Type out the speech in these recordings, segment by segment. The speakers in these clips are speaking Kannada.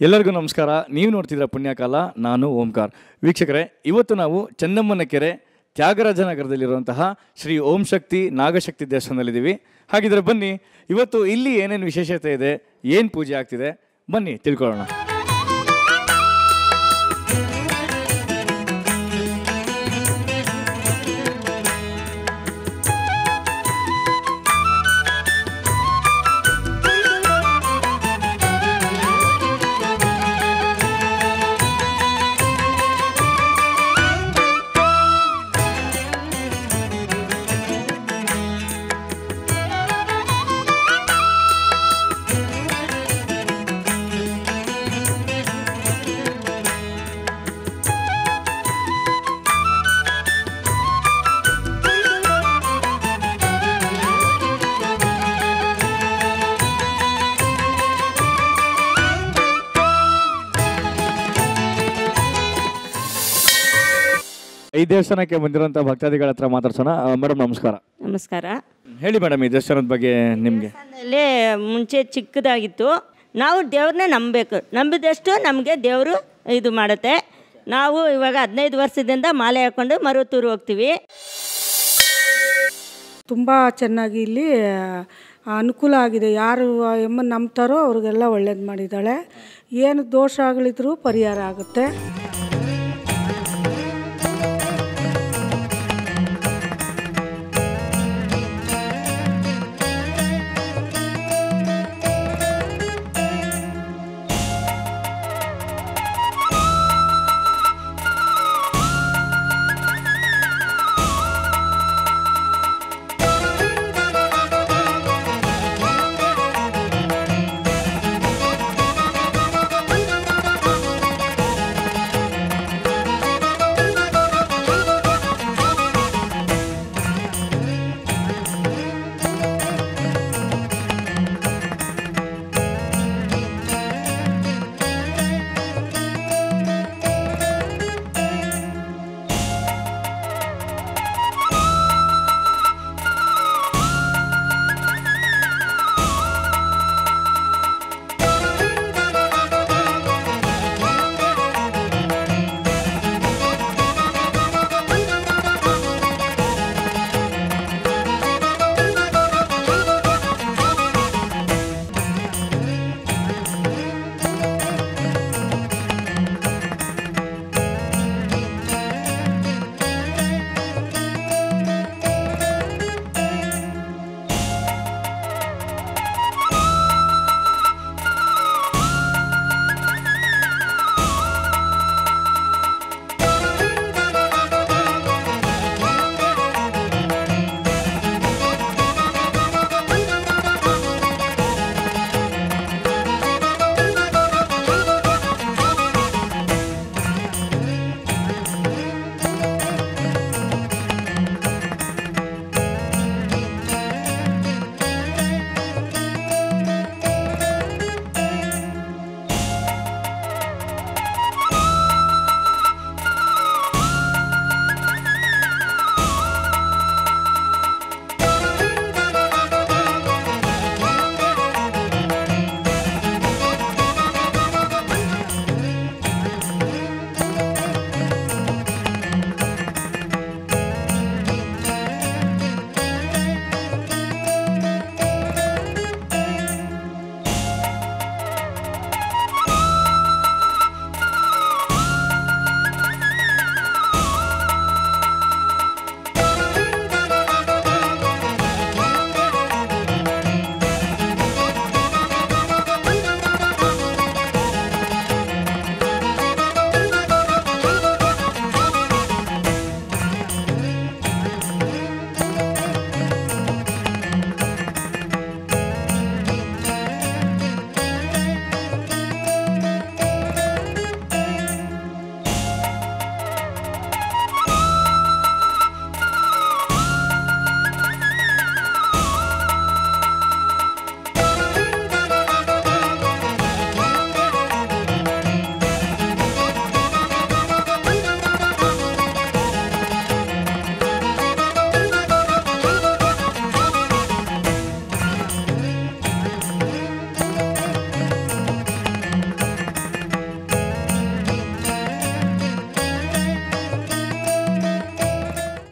ಎಲ್ಲರಿಗೂ ನಮಸ್ಕಾರ ನೀವು ನೋಡ್ತಿದ್ರ ಪುಣ್ಯಕಾಲ ನಾನು ಓಂಕಾರ್ ವೀಕ್ಷಕರೇ ಇವತ್ತು ನಾವು ಚೆನ್ನಮ್ಮನ ಕೆರೆ ತ್ಯಾಗರಾಜನಗರದಲ್ಲಿರುವಂತಹ ಶ್ರೀ ಓಂ ಶಕ್ತಿ ನಾಗಶಕ್ತಿ ದೇವಸ್ಥಾನದಲ್ಲಿದ್ದೀವಿ ಹಾಗಿದ್ರೆ ಬನ್ನಿ ಇವತ್ತು ಇಲ್ಲಿ ಏನೇನು ವಿಶೇಷತೆ ಇದೆ ಏನು ಪೂಜೆ ಆಗ್ತಿದೆ ಬನ್ನಿ ತಿಳ್ಕೊಳ್ಳೋಣ ಈ ದೇವಸ್ಥಾನಕ್ಕೆ ಬಂದಿರುವಂಥ ಭಕ್ತಾದಿಗಳ ಹತ್ರ ಮಾತಾಡ್ಸೋಣ ಮೇಡಮ್ ನಮಸ್ಕಾರ ನಮಸ್ಕಾರ ಹೇಳಿ ಮೇಡಮ್ ಈ ದೇವಸ್ಥಾನದ ಬಗ್ಗೆ ನಿಮಗೆ ದೇವಸ್ಥಾನದಲ್ಲಿ ಮುಂಚೆ ಚಿಕ್ಕದಾಗಿತ್ತು ನಾವು ದೇವ್ರನ್ನೇ ನಂಬಬೇಕು ನಂಬಿದಷ್ಟು ನಮಗೆ ದೇವರು ಇದು ಮಾಡುತ್ತೆ ನಾವು ಇವಾಗ ಹದಿನೈದು ವರ್ಷದಿಂದ ಮಾಲೆ ಹಾಕ್ಕೊಂಡು ಮರುತೂರು ಹೋಗ್ತೀವಿ ತುಂಬ ಚೆನ್ನಾಗಿ ಇಲ್ಲಿ ಅನುಕೂಲ ಆಗಿದೆ ಯಾರು ಎಮ್ಮನ್ನು ನಂಬ್ತಾರೋ ಅವ್ರಿಗೆಲ್ಲ ಒಳ್ಳೇದು ಮಾಡಿದ್ದಾಳೆ ಏನು ದೋಷಗಳಿದ್ರೂ ಪರಿಹಾರ ಆಗುತ್ತೆ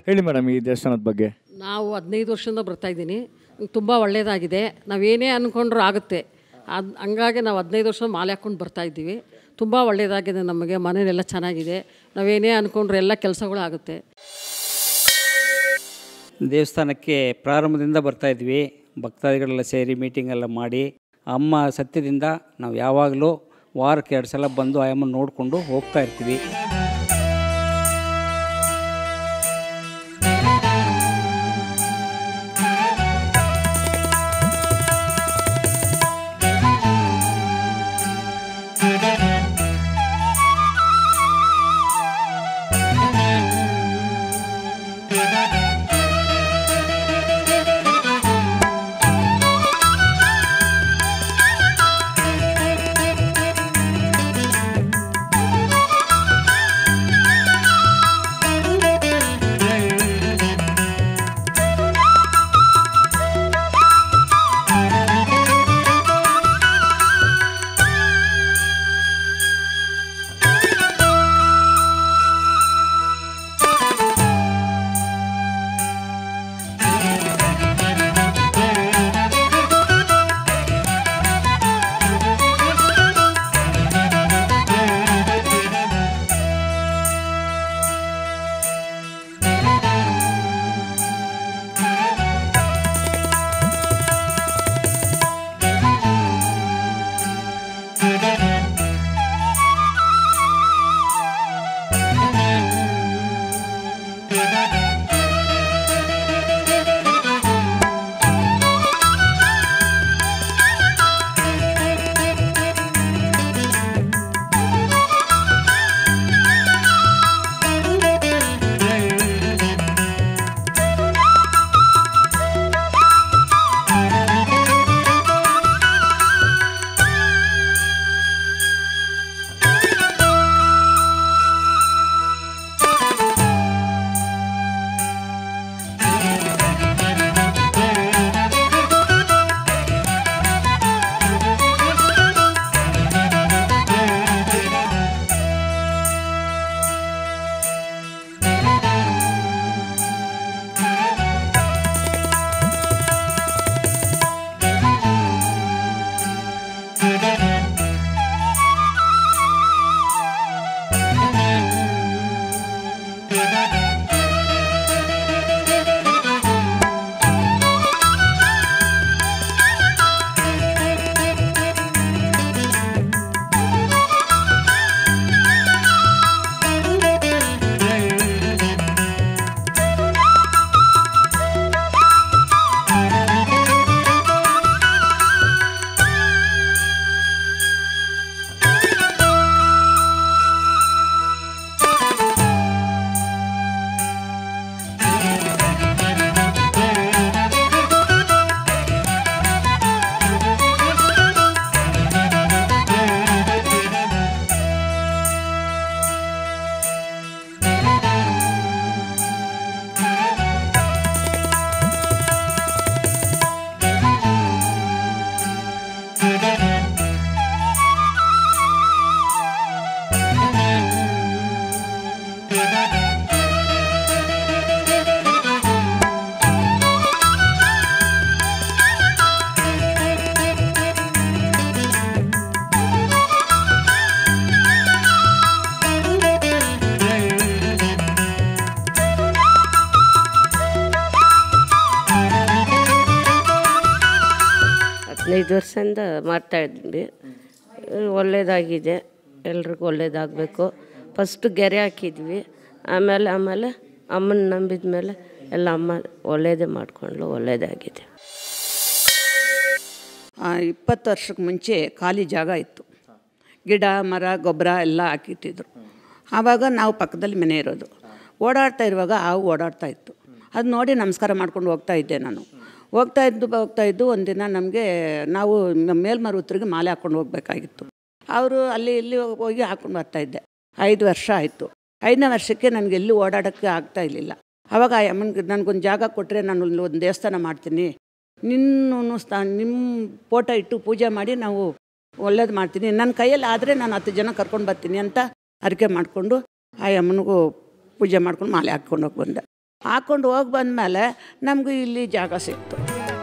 ಹೇಳಿ ಮೇಡಮ್ ಈ ದೇವಸ್ಥಾನದ ಬಗ್ಗೆ ನಾವು ಹದಿನೈದು ವರ್ಷದಿಂದ ಬರ್ತಾ ಇದ್ದೀನಿ ತುಂಬ ಒಳ್ಳೆಯದಾಗಿದೆ ನಾವೇನೇ ಅಂದ್ಕೊಂಡ್ರೂ ಆಗುತ್ತೆ ಅದು ಹಂಗಾಗಿ ನಾವು ಹದಿನೈದು ವರ್ಷ ಮಾಲೆ ಹಾಕ್ಕೊಂಡು ಬರ್ತಾ ಇದ್ದೀವಿ ತುಂಬ ಒಳ್ಳೆಯದಾಗಿದೆ ನಮಗೆ ಮನೆಯೆಲ್ಲ ಚೆನ್ನಾಗಿದೆ ನಾವೇನೇ ಅಂದ್ಕೊಂಡ್ರೆ ಎಲ್ಲ ಕೆಲಸಗಳು ಆಗುತ್ತೆ ದೇವಸ್ಥಾನಕ್ಕೆ ಪ್ರಾರಂಭದಿಂದ ಬರ್ತಾ ಇದ್ವಿ ಭಕ್ತಾದಿಗಳೆಲ್ಲ ಸೇರಿ ಮೀಟಿಂಗ್ ಎಲ್ಲ ಮಾಡಿ ಅಮ್ಮ ಸತ್ಯದಿಂದ ನಾವು ಯಾವಾಗಲೂ ವಾರಕ್ಕೆ ಎರಡು ಸಲ ಬಂದು ಆ ಅಮ್ಮನ ನೋಡಿಕೊಂಡು ಹೋಗ್ತಾ ಇರ್ತೀವಿ ಹದಿನೈದು ವರ್ಷದಿಂದ ಮಾಡ್ತಾ ಇದ್ವಿ ಒಳ್ಳೆಯದಾಗಿದೆ ಎಲ್ರಿಗೂ ಒಳ್ಳೇದಾಗಬೇಕು ಫಸ್ಟು ಗೆರೆ ಹಾಕಿದ್ವಿ ಆಮೇಲೆ ಆಮೇಲೆ ಅಮ್ಮನ ನಂಬಿದ ಮೇಲೆ ಎಲ್ಲ ಅಮ್ಮ ಒಳ್ಳೇದೇ ಮಾಡಿಕೊಂಡ್ಲು ಒಳ್ಳೇದಾಗಿದೆ ಆ, ಇಪ್ಪತ್ತು ವರ್ಷಕ್ಕೆ ಮುಂಚೆ ಖಾಲಿ ಜಾಗ ಇತ್ತು ಗಿಡ ಮರ ಗೊಬ್ಬರ ಎಲ್ಲ ಹಾಕಿಟ್ಟಿದ್ರು ಆವಾಗ ನಾವು ಪಕ್ಕದಲ್ಲಿ ಮನೆ ಇರೋದು ಓಡಾಡ್ತಾ ಇರುವಾಗ ಹಾವು ಓಡಾಡ್ತಾ ಇತ್ತು ಅದು ನೋಡಿ ನಮಸ್ಕಾರ ಮಾಡ್ಕೊಂಡು ಹೋಗ್ತಾ ಇದ್ದೆ ನಾನು ಹೋಗ್ತಾ ಇದ್ದು ಹೋಗ್ತಾ ಇದ್ದು ಒಂದಿನ ನಮಗೆ ನಾವು ಮೇಲ್ಮರುತ್ರಿಗೆ ಮಾಲೆ ಹಾಕ್ಕೊಂಡು ಹೋಗ್ಬೇಕಾಗಿತ್ತು ಅವರು ಅಲ್ಲಿ ಇಲ್ಲಿ ಹೋಗಿ ಹಾಕ್ಕೊಂಡು ಬರ್ತಾ ಇದ್ದೆ ಐದು ವರ್ಷ ಆಯಿತು ಐದನೇ ವರ್ಷಕ್ಕೆ ನನಗೆ ಎಲ್ಲಿ ಓಡಾಡೋಕ್ಕೆ ಆಗ್ತಾ ಇರಲಿಲ್ಲ ಆವಾಗ ಆ ಅಮ್ಮನಿಗೆ ನನಗೊಂದು ಜಾಗ ಕೊಟ್ಟರೆ ನಾನು ಅಲ್ಲಿ ಒಂದು ದೇವಸ್ಥಾನ ಮಾಡ್ತೀನಿ ನಿನ್ನೂ ಸ್ಥಾ ನಿಮ್ಮ ಫೋಟೋ ಇಟ್ಟು ಪೂಜೆ ಮಾಡಿ ನಾವು ಒಳ್ಳೇದು ಮಾಡ್ತೀನಿ ನನ್ನ ಕೈಯಲ್ಲಿ ಆದರೆ ನಾನು ಹತ್ತು ಜನ ಕರ್ಕೊಂಡು ಬರ್ತೀನಿ ಅಂತ ಅರಿಕೆ ಮಾಡಿಕೊಂಡು ಆ ಅಮ್ಮನಿಗೂ ಪೂಜೆ ಮಾಡ್ಕೊಂಡು ಮಾಲೆ ಹಾಕ್ಕೊಂಡು ಹೋಗಿ ಬಂದೆ ಹಾಕ್ಕೊಂಡು ಹೋಗಿ ಬಂದಮೇಲೆ ನಮಗೂ ಇಲ್ಲಿ ಜಾಗ ಸಿಕ್ತು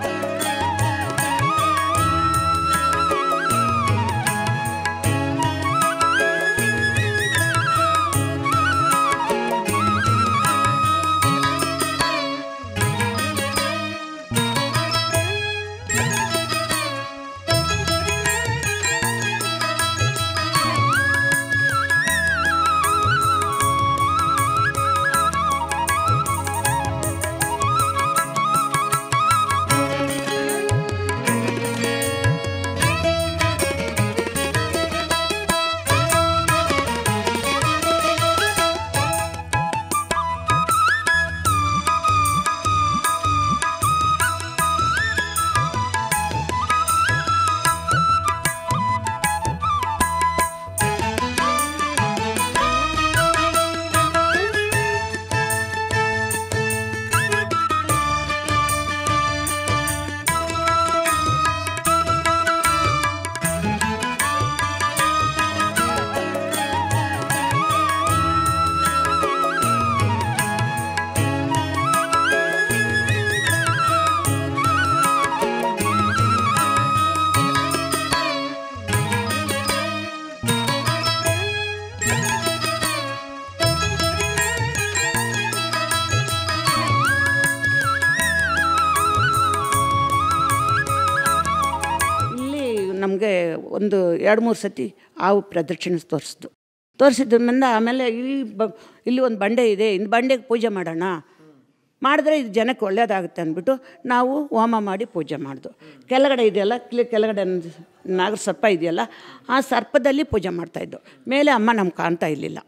ಇಲ್ಲಿ ನಮಗೆ ಒಂದು ಎರಡು ಮೂರು ಸತಿ ಹಾವು ಪ್ರದಕ್ಷಿಣೆ ತೋರಿಸ್ದು ತೋರಿಸಿದ ಮೇಲೆ ಆಮೇಲೆ ಇಲ್ಲಿ ಬ ಇಲ್ಲಿ ಒಂದು ಬಂಡೆ ಇದೆ ಇನ್ನು ಬಂಡೆಗೆ ಪೂಜೆ ಮಾಡೋಣ ಮಾಡಿದ್ರೆ ಇದು ಜನಕ್ಕೆ ಒಳ್ಳೆಯದಾಗುತ್ತೆ ಅಂದ್ಬಿಟ್ಟು ನಾವು ಹೋಮ ಮಾಡಿ ಪೂಜೆ ಮಾಡಿದ್ವು ಕೆಳಗಡೆ ಇದೆಯಲ್ಲ ಕ್ಲಿ ಕೆಳಗಡೆ ಒಂದು ನಾಗರ ಸರ್ಪ ಇದೆಯಲ್ಲ ಆ ಸರ್ಪದಲ್ಲಿ ಪೂಜೆ ಮಾಡ್ತಾಯಿದ್ದು ಮೇಲೆ ಅಮ್ಮ ನಮ್ಗೆ ಕಾಣ್ತಾ ಇರಲಿಲ್ಲ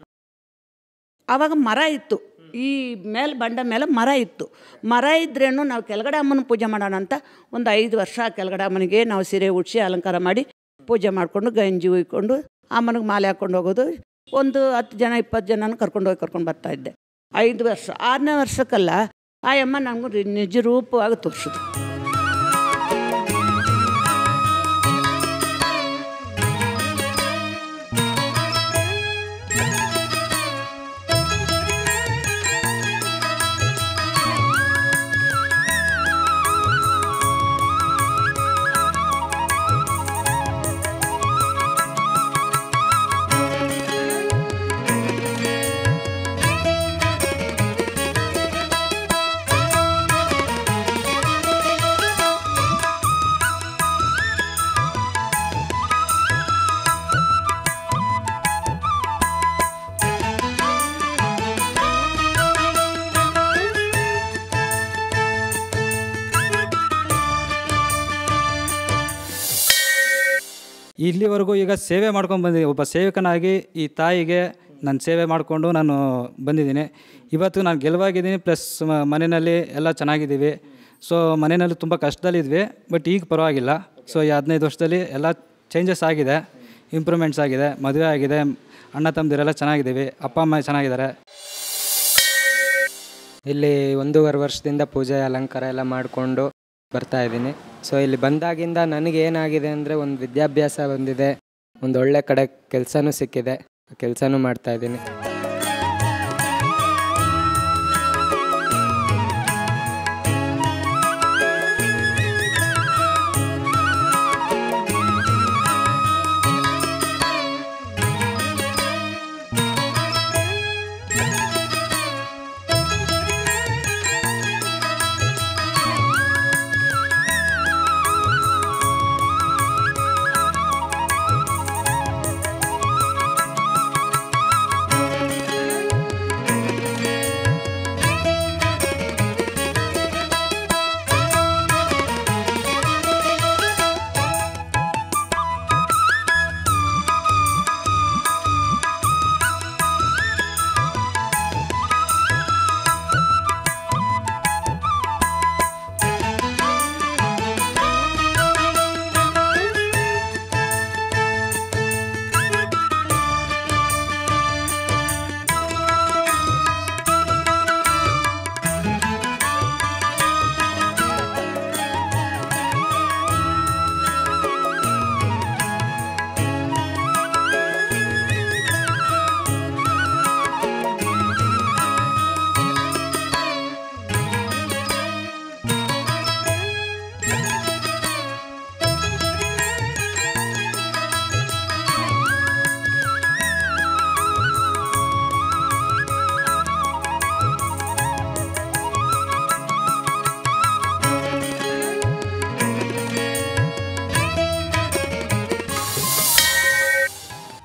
ಆವಾಗ ಮರ ಇತ್ತು ಈ ಮೇಲೆ ಬಂಡ ಮೇಲೆ ಮರ ಇತ್ತು ಮರ ಇದ್ರೇನು ನಾವು ಕೆಳಗಡೆ ಅಮ್ಮನ ಪೂಜೆ ಮಾಡೋಣ ಅಂತ ಒಂದು ಐದು ವರ್ಷ ಆ ಕೆಳಗಡೆ ಅಮ್ಮನಿಗೆ ನಾವು ಸೀರೆ ಉಡ್ಸಿ ಅಲಂಕಾರ ಮಾಡಿ ಪೂಜೆ ಮಾಡಿಕೊಂಡು ಗಂಜಿ ಉಯ್ಕೊಂಡು ಅಮ್ಮನಿಗೆ ಮಾಲೆ ಹಾಕ್ಕೊಂಡು ಹೋಗೋದು ಒಂದು ಹತ್ತು ಜನ ಇಪ್ಪತ್ತು ಜನನ ಕರ್ಕೊಂಡು ಹೋಗಿ ಕರ್ಕೊಂಡು ಬರ್ತಾಯಿದ್ದೆ ಐದು ವರ್ಷ ಆರನೇ ವರ್ಷಕ್ಕಲ್ಲ ಆ ಅಮ್ಮ ನಮಗೂ ನಿಜ ರೂಪವಾಗಿ ತೋರಿಸಿದ್ರು ಇಲ್ಲಿವರೆಗೂ ಈಗ ಸೇವೆ ಮಾಡ್ಕೊಂಡು ಬಂದಿದ್ದೀನಿ ಒಬ್ಬ ಸೇವಕನಾಗಿ ಈ ತಾಯಿಗೆ ನಾನು ಸೇವೆ ಮಾಡಿಕೊಂಡು ನಾನು ಬಂದಿದ್ದೀನಿ ಇವತ್ತು ನಾನು ಗೆಲುವಾಗಿದ್ದೀನಿ ಪ್ಲಸ್ ಮನೆಯಲ್ಲಿ ಎಲ್ಲ ಚೆನ್ನಾಗಿದ್ದೀವಿ ಸೊ ಮನೆಯಲ್ಲಿ ತುಂಬ ಕಷ್ಟದಲ್ಲಿದ್ವಿ ಬಟ್ ಈಗ ಪರವಾಗಿಲ್ಲ ಸೊ ಈ ಹದಿನೈದು ವರ್ಷದಲ್ಲಿ ಎಲ್ಲ ಚೇಂಜಸ್ ಆಗಿದೆ ಇಂಪ್ರೂವ್ಮೆಂಟ್ಸ್ ಆಗಿದೆ ಮದುವೆ ಆಗಿದೆ ಅಣ್ಣ ತಮ್ಮದಿರೆಲ್ಲ ಚೆನ್ನಾಗಿದ್ದೀವಿ ಅಪ್ಪ ಅಮ್ಮ ಚೆನ್ನಾಗಿದ್ದಾರೆ ಇಲ್ಲಿ ಒಂದೂವರೆ ವರ್ಷದಿಂದ ಪೂಜೆ ಅಲಂಕಾರ ಎಲ್ಲ ಮಾಡಿಕೊಂಡು ಬರ್ತಾ ಇದ್ದೀನಿ ಸೊ ಇಲ್ಲಿ ಬಂದಾಗಿಂದ ನನಗೆ ಏನಾಗಿದೆ ಅಂದರೆ ಒಂದು ವಿದ್ಯಾಭ್ಯಾಸ ಬಂದಿದೆ ಒಂದು ಒಳ್ಳೆ ಕಡೆ ಕೆಲಸನೂ ಸಿಕ್ಕಿದೆ ಕೆಲಸನೂ ಮಾಡ್ತಾ ಇದ್ದೀನಿ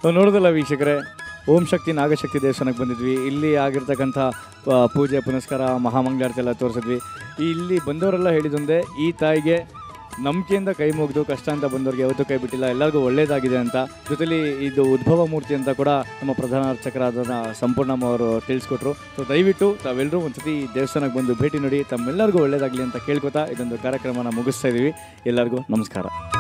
ಸೊ ನೋಡೋದಲ್ಲ ವೀಕ್ಷಕರೇ ಓಂ ಶಕ್ತಿ ನಾಗಶಕ್ತಿ ದೇವಸ್ಥಾನಕ್ಕೆ ಬಂದಿದ್ವಿ ಇಲ್ಲಿ ಆಗಿರ್ತಕ್ಕಂಥ ಆ, ಪೂಜೆ ಪುನಸ್ಕಾರ ಮಹಾಮಂಗಳಾರತಿ ಎಲ್ಲ ತೋರಿಸಿದ್ವಿ ಇಲ್ಲಿ ಬಂದವರೆಲ್ಲ ಹೇಳಿದೊಂದೇ ಈ ತಾಯಿಗೆ ನಂಬಿಕೆಯಿಂದ ಕೈ ಮುಗಿದು ಕಷ್ಟ ಅಂತ ಬಂದವ್ರಿಗೆ ಯಾವತ್ತೂ ಕೈ ಬಿಟ್ಟಿಲ್ಲ ಎಲ್ಲರಿಗೂ ಒಳ್ಳೇದಾಗಿದೆ ಅಂತ ಜೊತೆಲಿ ಇದು ಉದ್ಭವ ಮೂರ್ತಿ ಅಂತ ಕೂಡ ನಮ್ಮ ಪ್ರಧಾನ ಅರ್ಚಕರಾದ ಸಂಪೂರ್ಣಮ್ಮ ಅವರು ತಿಳಿಸ್ಕೊಟ್ರು ಸೊ ದಯವಿಟ್ಟು ತಾವೆಲ್ಲರೂ ಒಂದ್ಸತಿ ಈ ದೇವಸ್ಥಾನಕ್ಕೆ ಬಂದು ಭೇಟಿ ನೀಡಿ ತಮ್ಮೆಲ್ಲರಿಗೂ ಒಳ್ಳೇದಾಗಲಿ ಅಂತ ಕೇಳ್ಕೊತಾ ಇದೊಂದು ಕಾರ್ಯಕ್ರಮನ ಮುಗಿಸ್ತಾ ಇದ್ದೀವಿ ಎಲ್ಲರಿಗೂ ನಮಸ್ಕಾರ